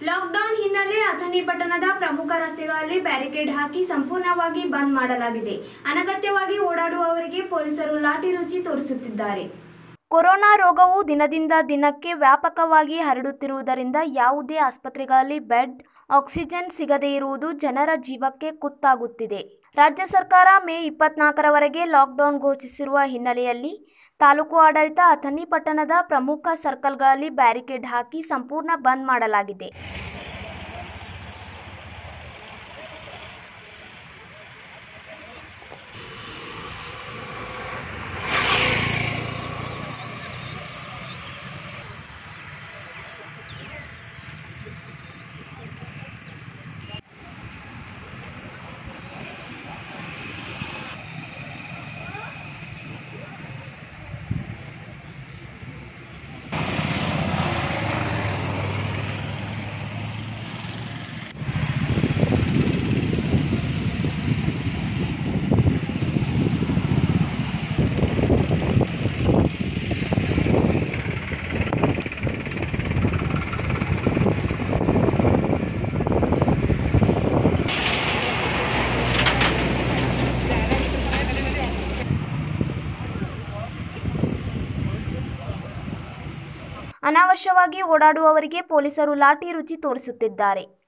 lockdown ಹಿನ್ನೆಲೆ ಅಥಣಿ ಪಟ್ಟಣದ ಪ್ರಮುಖ ರಸ್ತೆಗಳಲ್ಲಿ ಬ್ಯಾರಿಕೇಡ್ ಹಾಕಿ ಸಂಪೂರ್ಣವಾಗಿ ಬಂದ್ ಮಾಡಲಾಗಿದೆ ಅನಗತ್ಯವಾಗಿ ಓಡಾಡುವವರಿಗೆ ಪೊಲೀಸರು ಲಾಠಿ ರುಚಿ ತೋರಿಸುತ್ತಿದ್ದಾರೆ ಕೊರೋನಾ ರೋಗವು ದಿನದಿಂದ ದಿನಕ್ಕೆ ವ್ಯಾಪಕವಾಗಿ ಹರಡುತ್ತಿರುವುದರಿಂದ ಯಾವುದೇ ಆಸ್ಪತ್ರೆಗಳಲ್ಲಿ ಬೆಡ್ ಆಕ್ಸಿಜನ್ ಸಿಗದೇ ಇರುವುದು ಜನರ ಜೀವಕ್ಕೆ ಕುತ್ತಾಗುತ್ತಿದೆ ರಾಜ್ಯ ಸರ್ಕಾರ ಮೇ ಇಪ್ಪತ್ನಾಲ್ಕರವರೆಗೆ ಲಾಕ್ಡೌನ್ ಘೋಷಿಸಿರುವ ಹಿನ್ನೆಲೆಯಲ್ಲಿ ತಾಲೂಕು ಆಡಳಿತ ಅಥಣಿ ಪಟ್ಟಣದ ಪ್ರಮುಖ ಸರ್ಕಲ್ಗಳಲ್ಲಿ ಬ್ಯಾರಿಕೇಡ್ ಹಾಕಿ ಸಂಪೂರ್ಣ ಬಂದ್ ಮಾಡಲಾಗಿದೆ ಅನಾವಶ್ಯವಾಗಿ ಓಡಾಡುವವರಿಗೆ ಪೊಲೀಸರು ಲಾಠಿ ರುಚಿ ತೋರಿಸುತ್ತಿದ್ದಾರೆ